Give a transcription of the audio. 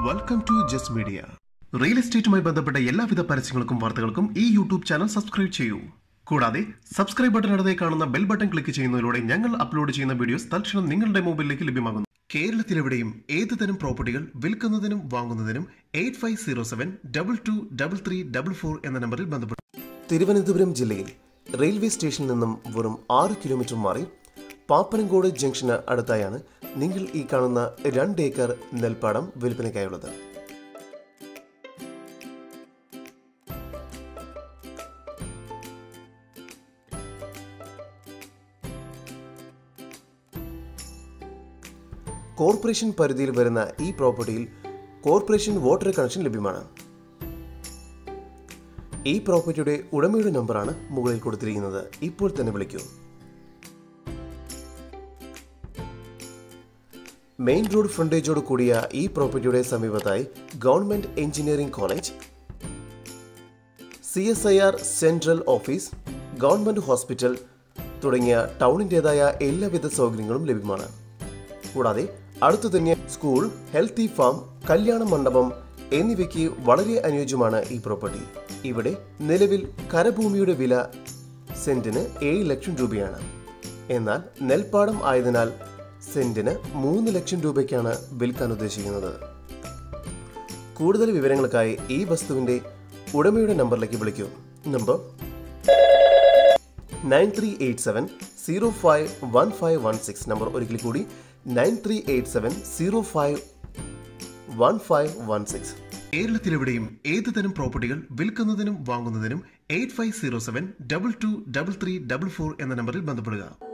welcome to just media real എസ്റ്റേറ്റുമായി ബന്ധപ്പെട്ട എല്ലാവിധ പരസ്യങ്ങൾക്കും വാർത്തകൾക്കും ഈ യൂട്യൂബ് ചാനൽ സബ്സ്ക്രൈബ് ചെയ്യൂ കൂടാതെ സബ്സ്ക്രൈബ് ബട്ടൺ അടുത്തേ കാണുന്ന ബെൽ ബട്ടൺ ക്ലിക്ക് ചെയ്യുന്നതിലൂടെ ഞങ്ങൾ അപ്ലോഡ് ചെയ്യുന്ന വീഡിയോസ് തൽക്ഷണം നിങ്ങളുടെ മൊബൈലിലേക്ക് ലഭ്യമാകുന്നു കേരളത്തിലെവിടെയും ഏത് തരം പ്രോപ്പർട്ടികൾ വിൽക്കുന്നതിനും വാങ്ങുന്നതിനും eight five zero seven double two double three double four എന്ന നമ്പറിൽ ബന്ധപ്പെട്ടു തിരുവനന്തപുരം ജില്ലയിൽ റെയിൽവേ സ്റ്റേഷനിൽ നിന്നും വെറും ആറ് കിലോമീറ്റർ മാറി പാപ്പനംകോട് ജംഗ്ഷന് അടുത്തായാണ് നിങ്ങൾ ഈ കാണുന്ന രണ്ട് ഏക്കർ നെൽപ്പാടം വിൽപ്പനയ്ക്കായുള്ളത് കോർപ്പറേഷൻ പരിധിയിൽ വരുന്ന ഈ പ്രോപ്പർട്ടിയിൽ കോർപ്പറേഷൻ വാട്ടർ കണക്ഷൻ ലഭ്യമാണ് ഈ പ്രോപ്പർട്ടിയുടെ ഉടമയുടെ നമ്പറാണ് മുകളിൽ കൊടുത്തിരിക്കുന്നത് ഇപ്പോൾ തന്നെ വിളിക്കൂ മെയിൻ റോഡ് ഫ്രണ്ടേജോട് കൂടിയ ഈ പ്രോപ്പർട്ടിയുടെ സമീപത്തായി government engineering college C S I R central office government hospital തുടങ്ങിയ ടൗണിൻ്റെതായ എല്ലാവിധ സൗകര്യങ്ങളും ലഭ്യമാണ് കൂടാതെ അടുത്തു തന്നെ സ്കൂൾ ഹെൽത്തി ഫാം കല്യാണ മണ്ഡപം എന്നിവയ്ക്ക് വളരെ അനുയോജ്യമാണ് ഈ പ്രോപ്പർട്ടി ഇവിടെ നിലവിൽ കരഭൂമിയുടെ വില സെന്റിന് ഏഴ് ലക്ഷം രൂപയാണ് എന്നാൽ നെൽപ്പാടം ആയതിനാൽ സെന്റിന് മൂന്ന് ലക്ഷം രൂപയ്ക്കാണ് വിൽക്കാൻ ഉദ്ദേശിക്കുന്നത് കൂടുതൽ വിവരങ്ങൾക്കായി ഈ വസ്തുവിന്റെ ഉടമയുടെ നമ്പറിലേക്ക് വിളിക്കൂ number nine three eight seven zero five one five one six number ഒരിക്കൽ കൂടി nine three eight seven zero five one five one six കേരളത്തിലെവിടെയും ഏത് തരം പ്രോപ്പർട്ടികൾ വിൽക്കുന്നതിനും വാങ്ങുന്നതിനും eight five zero seven double two double three double four എന്ന നമ്പറിൽ ബന്ധപ്പെടുക